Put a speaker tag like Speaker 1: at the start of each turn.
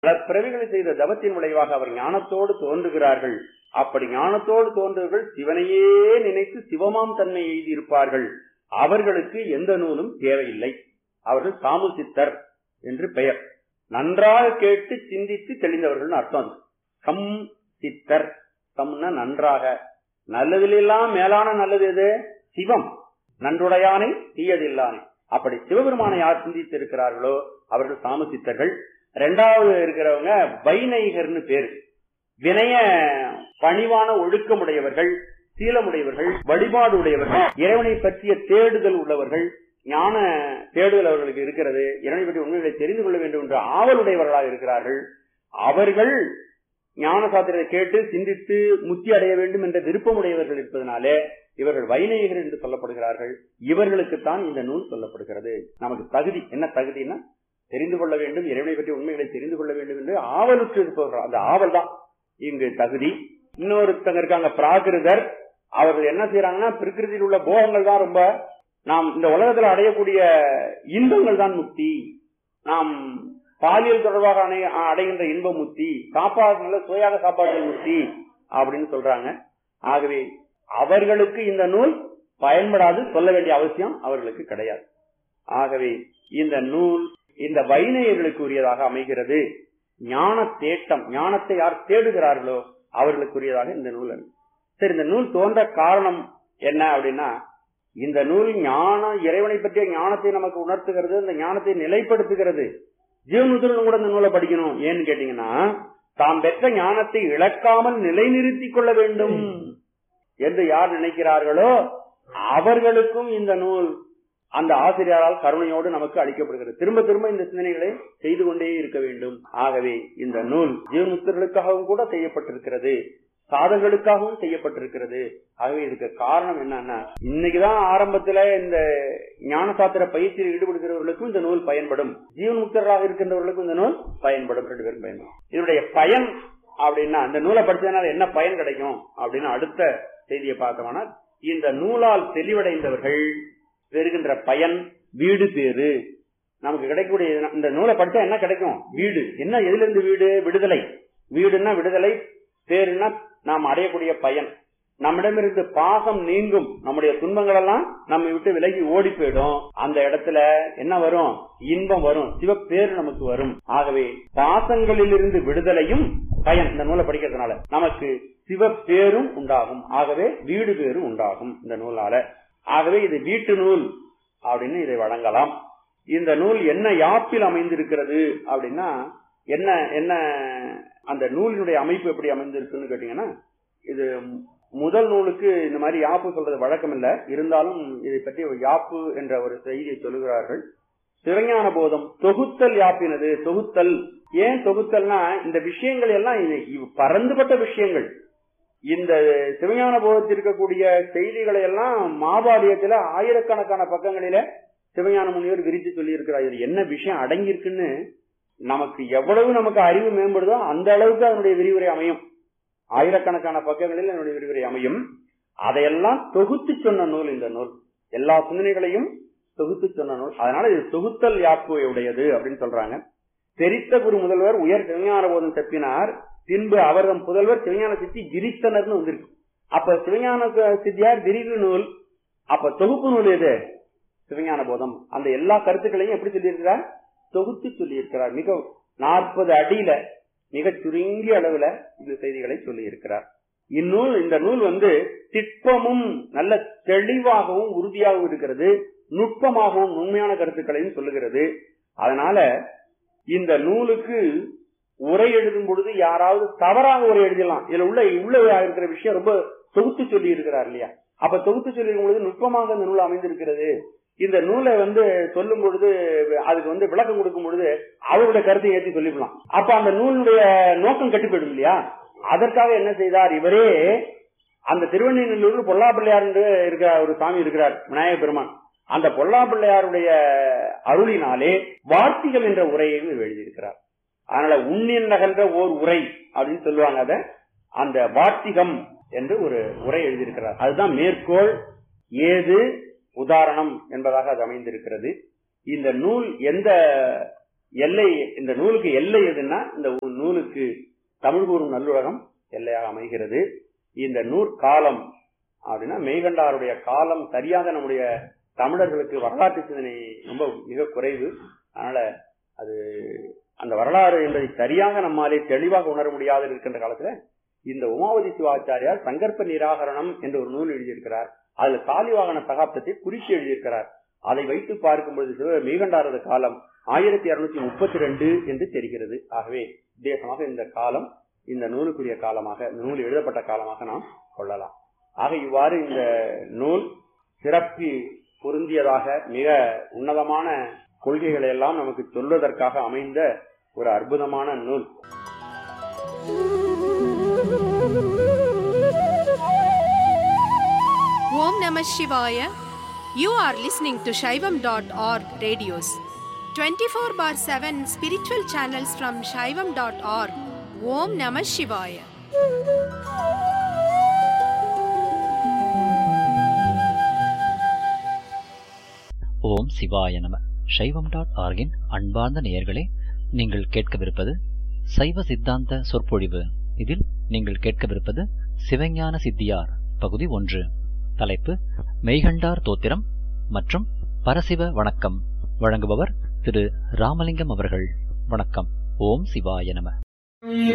Speaker 1: பல பிறவிகளை செய்த தவத்தின் விளைவாக அவர் ஞானத்தோடு தோன்றுகிறார்கள் அப்படி ஞானத்தோடு தோன்றுவர்கள் சிவனையே நினைத்து சிவமாம் தன்மை எழுதியிருப்பார்கள் அவர்களுக்கு எந்த நூலும் தேவையில்லை அவர்கள் சாமுசித்தர் என்று பெயர் நன்றாக கேட்டு சிந்தித்து தெளிந்தவர்கள் அர்த்தம் அது. சம் சித்தர் சம்னா நன்றாக நல்லதிலெல்லாம் மேலான நல்லது எது சிவம் நன்றுடையானை தீயதில்லானே அப்படி சிவபெருமானை யார் சிந்தித்து இருக்கிறார்களோ அவர்கள் சாமசித்தர்கள் ரெண்டாவது இருக்கிறவங்க வைநைகர்னு பேரு வினய பணிவான ஒழுக்கமுடையவர்கள் சீலமுடையவர்கள் வழிபாடு உடையவர்கள் இறைவனை பற்றிய தேடுதல் உள்ளவர்கள் ஞான தேடுதல் அவர்களுக்கு இருக்கிறது இறைவனை பற்றி உண்மைகளை தெரிந்து கொள்ள வேண்டும் என்ற ஆவலுடையவர்களாக இருக்கிறார்கள் அவர்கள் ஞான சாத்திரத்தை கேட்டு சிந்தித்து முத்தி அடைய வேண்டும் என்ற விருப்பமுடையவர்கள் இருப்பதனாலே இவர்கள் வைநேயர்கள் என்று சொல்லப்படுகிறார்கள் இவர்களுக்குத்தான் இந்த நூல் சொல்லப்படுகிறது நமக்கு தகுதி என்ன தகுதின்னா தெரிந்து கொள்ள வேண்டும் இறைவனை பற்றி உண்மைகளை தெரிந்து கொள்ள வேண்டும் என்று ஆவலுற்று இருப்பவர்கள் அந்த ஆவல் தான் இங்கு தகுதி இன்னொருத்தங்க இருக்காங்க பிராகிருதர் அவர்கள் என்ன செய்யறாங்கன்னா பிரகிருதியில் உள்ள போகங்கள் தான் ரொம்ப நாம் இந்த உலகத்தில் அடையக்கூடிய இன்பங்கள் தான் முக்தி நாம் பாலியல் தொடர்பாக அடைய- அடைகின்ற இன்ப முக்தி சாப்பாடு நல்ல சுவையாக சாப்பாடு முக்தி அப்படின்னு சொல்றாங்க ஆகவே அவர்களுக்கு இந்த நூல் பயன்படாது சொல்ல வேண்டிய அவசியம் அவர்களுக்கு கிடையாது ஆகவே இந்த நூல் இந்த வைநேயர்களுக்கு உரியதாக அமைகிறது ஞான தேட்டம் ஞானத்தை யார் தேடுகிறார்களோ அவர்களுக்குரியதாக இந்த நூல் அல்ல. சரி இந்த நூல் தோன்ற காரணம் என்ன அப்படின்னா இந்த நூல் ஞான இறைவனை பற்றிய ஞானத்தை நமக்கு உணர்த்துகிறது இந்த ஞானத்தை நிலைப்படுத்துகிறது ஜீவனுத்திரன் கூட இந்த நூலை படிக்கணும் ஏன்னு கேட்டீங்கன்னா தாம் பெற்ற ஞானத்தை இழக்காமல் நிலைநிறுத்திக் கொள்ள வேண்டும் என்று யார் நினைக்கிறார்களோ அவர்களுக்கும் இந்த நூல் அந்த ஆசிரியரால் கருணையோடு நமக்கு அளிக்கப்படுகிறது திரும்ப திரும்ப இந்த சிந்தனைகளை செய்து கொண்டே இருக்க வேண்டும் ஆகவே இந்த நூல் ஜீவனுத்தர்களுக்காகவும் கூட செய்யப்பட்டிருக்கிறது சாதர்களுக்காகவும் செய்யப்பட்டிருக்கிறது ஆகவே இதுக்கு காரணம் என்னன்னா இன்னைக்குதான் ஆரம்பத்துல இந்த ஞான சாத்திர பயிற்சியில் ஈடுபடுகிறவர்களுக்கும் இந்த நூல் பயன்படும் ஜீவன் முக்தர்களாக இருக்கின்றவர்களுக்கும் இந்த நூல் பயன்படும் ரெண்டு பேரும் பயன்படும் இதனுடைய பயன் அப்படின்னா இந்த நூலை படிச்சதுனால என்ன பயன் கிடைக்கும் அப்படின்னு அடுத்த செய்தியை பார்த்தோம்னா இந்த நூலால் தெளிவடைந்தவர்கள் பெறுகின்ற பயன் வீடு பேரு நமக்கு கிடைக்கக்கூடிய இந்த நூலை படிச்சா என்ன கிடைக்கும் வீடு என்ன எதுல இருந்து வீடு விடுதலை வீடுன்னா விடுதலை பேருன்னா நாம் அடையக்கூடிய பயன் நம்மிடமிருந்து பாசம் நீங்கும் நம்முடைய துன்பங்கள் எல்லாம் நம்ம விட்டு விலகி ஓடி போயிடும் அந்த இடத்துல என்ன வரும் இன்பம் வரும் சிவப்பேரு நமக்கு வரும் ஆகவே பாசங்களிலிருந்து விடுதலையும் பயன் இந்த நூலை படிக்கிறதுனால நமக்கு சிவப்பேரும் உண்டாகும் ஆகவே வீடு பேரும் உண்டாகும் இந்த நூலால ஆகவே இது வீட்டு நூல் அப்படின்னு இதை வழங்கலாம் இந்த நூல் என்ன யாப்பில் அமைந்திருக்கிறது அப்படின்னா என்ன என்ன அந்த நூலினுடைய அமைப்பு எப்படி அமைந்திருக்குன்னு கேட்டீங்கன்னா இது முதல் நூலுக்கு இந்த மாதிரி யாப்பு சொல்றது வழக்கம் இல்ல இருந்தாலும் இதை பற்றி ஒரு யாப்பு என்ற ஒரு செய்தியை சொல்லுகிறார்கள் சிவஞான போதம் தொகுத்தல் யாப்பினது தொகுத்தல் ஏன் தொகுத்தல்னா இந்த விஷயங்கள் எல்லாம் இது- இவ் பரந்துபட்ட விஷயங்கள் இந்த சிவஞான போதத்தில் இருக்கக்கூடிய செய்திகளை எல்லாம் மாபாடியத்துல ஆயிரக்கணக்கான பக்கங்களில சிவஞான முனிவர் விரித்து சொல்லி இருக்கிறார் இது என்ன விஷயம் அடங்கியிருக்குன்னு நமக்கு எவ்வளவு நமக்கு அறிவு மேம்படுதோ அந்த அளவுக்கு அதனுடைய விரிவுரை அமையும் ஆயிரக்கணக்கான பக்கங்களில் என்னுடைய விரிவுரை அமையும் அதையெல்லாம் தொகுத்து சொன்ன நூல் இந்த நூல் எல்லா சிந்தனைகளையும் தொகுத்து சொன்ன நூல் அதனால இது தொகுத்தல் யாப்பு உடையது அப்படின்னு சொல்றாங்க தெரித்த குரு முதல்வர் உயர் சிவஞான போதம் தப்பினார் பின்பு அவர்தம் புதல்வர் சிவஞான சித்தி விரித்தனர்னு வந்திருக்கு அப்ப சிவஞான சித்தியார் விரிவு நூல் அப்ப தொகுப்பு நூல் எது சிவஞான போதம் அந்த எல்லா கருத்துக்களையும் எப்படி சொல்லியிருக்கிறார் தொகுத்து சொல்லியிருக்கிறார் மிக நாற்பது அடியில மிக சுருங்கிய அளவுல இந்த செய்திகளை சொல்லி இருக்கிறார் இந்நூல் இந்த நூல் வந்து திட்பமும் நல்ல தெளிவாகவும் உறுதியாகவும் இருக்கிறது நுட்பமாகவும் உண்மையான கருத்துக்களையும் சொல்லுகிறது அதனால இந்த நூலுக்கு உரை எழுதும் பொழுது யாராவது தவறாக உரை எழுதலாம் இதுல உள்ள உள்ள இருக்கிற விஷயம் ரொம்ப தொகுத்து சொல்லி இருக்கிறார் இல்லையா அப்ப தொகுத்து சொல்லி பொழுது நுட்பமாக இந்த நூல் அமைந்திருக்கிறது இந்த நூலை வந்து சொல்லும் பொழுது அதுக்கு வந்து விளக்கம் கொடுக்கும் பொழுது அவருடைய கருத்தை ஏற்றி சொல்லிவிடலாம் அப்ப அந்த நூலுடைய நோக்கம் கட்டி போயிடும் இல்லையா அதற்காக என்ன செய்தார் இவரே அந்த திருவண்ணூர் பொல்லா பிள்ளையார் என்று இருக்கிற ஒரு சாமி இருக்கிறார் விநாயக பெருமான் அந்த பொல்லா பிள்ளையாருடைய அருளினாலே வார்த்திகள் என்ற உரையையும் இவர் எழுதியிருக்கிறார் அதனால உண்ணின் நகர்ந்த ஓர் உரை அப்படின்னு சொல்லுவாங்க அத அந்த வார்த்திகம் என்று ஒரு உரை எழுதியிருக்கிறார் அதுதான் மேற்கோள் ஏது உதாரணம் என்பதாக அது அமைந்திருக்கிறது இந்த நூல் எந்த எல்லை இந்த நூலுக்கு எல்லை எதுன்னா இந்த நூலுக்கு தமிழ் கூறும் நல்லுலகம் எல்லையாக அமைகிறது இந்த நூற்காலம் அப்படின்னா மெய்கண்டாருடைய காலம் சரியாக நம்முடைய தமிழர்களுக்கு வரலாற்று சிந்தனை ரொம்ப மிக குறைவு அதனால அது அந்த வரலாறு என்பதை சரியாக நம்மாலே தெளிவாக உணர முடியாது இருக்கின்ற காலத்துல இந்த உமாவதி சிவாச்சாரியார் சங்கற்ப நிராகரணம் என்ற ஒரு நூல் எழுதியிருக்கிறார் அதுல சாலிவாகன சகாப்தத்தை குறித்து எழுதியிருக்கிறார் அதை வைத்து பார்க்கும்பொழுது சிவ மெய்கண்டாரது காலம் ஆயிரத்தி இருநூத்தி முப்பத்தி ரெண்டு என்று தெரிகிறது ஆகவே உத்தேசமாக இந்த காலம் இந்த நூலுக்குரிய காலமாக இந்த நூல் எழுதப்பட்ட காலமாக நாம் கொள்ளலாம் ஆக இவ்வாறு இந்த நூல் சிறப்பு பொருந்தியதாக மிக உன்னதமான கொள்கைகளை எல்லாம் நமக்கு சொல்வதற்காக அமைந்த ஒரு அற்புதமான நூல்
Speaker 2: Om Namah Shivaya. You are listening to Shaivam.org radios. 24 bar 7 spiritual channels from Shaivam.org. Om Namah Shivaya.
Speaker 3: ஓம் சிவாய நம சைவம் டாட் ஆர்கின் அன்பார்ந்த நேயர்களே நீங்கள் கேட்கவிருப்பது சைவ சித்தாந்த சொற்பொழிவு இதில் நீங்கள் கேட்கவிருப்பது சிவஞான சித்தியார் பகுதி ஒன்று தலைப்பு மெய்கண்டார் தோத்திரம் மற்றும் பரசிவ வணக்கம் வழங்குபவர் திரு ராமலிங்கம் அவர்கள் வணக்கம் ஓம் சிவாய நம